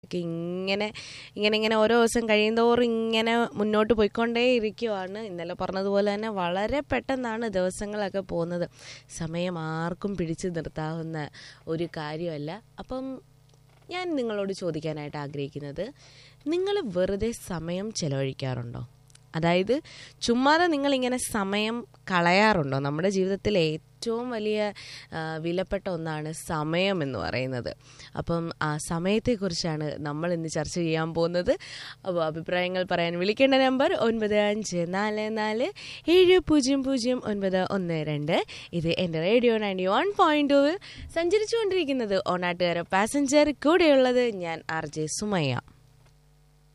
ഒക്കെ ഇങ്ങനെ ഇങ്ങനെ ഇങ്ങനെ ഓരോ ദിവസം കഴിയുന്തോറും ഇങ്ങനെ മുന്നോട്ട് പോയിക്കൊണ്ടേ ഇരിക്കുവാണ് ഇന്നലെ പറഞ്ഞതുപോലെ തന്നെ വളരെ പെട്ടെന്നാണ് ദിവസങ്ങളൊക്കെ പോകുന്നത് സമയം ആർക്കും പിടിച്ചു നിർത്താവുന്ന ഒരു കാര്യമല്ല അപ്പം ഞാൻ നിങ്ങളോട് ചോദിക്കാനായിട്ട് ആഗ്രഹിക്കുന്നത് നിങ്ങൾ വെറുതെ സമയം ചെലവഴിക്കാറുണ്ടോ അതായത് ചുമ്മാതെ നിങ്ങളിങ്ങനെ സമയം കളയാറുണ്ടോ നമ്മുടെ ജീവിതത്തിൽ ഏറ്റവും വലിയ ആ, വിലപ്പെട്ട ഒന്നാണ് സമയം എന്ന് പറയുന്നത് അപ്പം ആ സമയത്തെക്കുറിച്ചാണ് നമ്മൾ ഇന്ന് ചർച്ച ചെയ്യാൻ പോകുന്നത് അപ്പോൾ അഭിപ്രായങ്ങൾ പറയാൻ വിളിക്കേണ്ട നമ്പർ ഒൻപത് അഞ്ച് നാല് നാല് ഏഴ് പൂജ്യം പൂജ്യം ഒൻപത് ഒന്ന് രണ്ട് ഇത് എൻ്റെ റേഡിയോ നയൻറ്റി വൺ പോയിൻറ്റ് ടൂവിൽ സഞ്ചരിച്ചുകൊണ്ടിരിക്കുന്നത് ഓണാട്ടുകാര പാസഞ്ചർ കൂടെയുള്ളത് ഞാൻ ആർ ജെ സുമയ്യ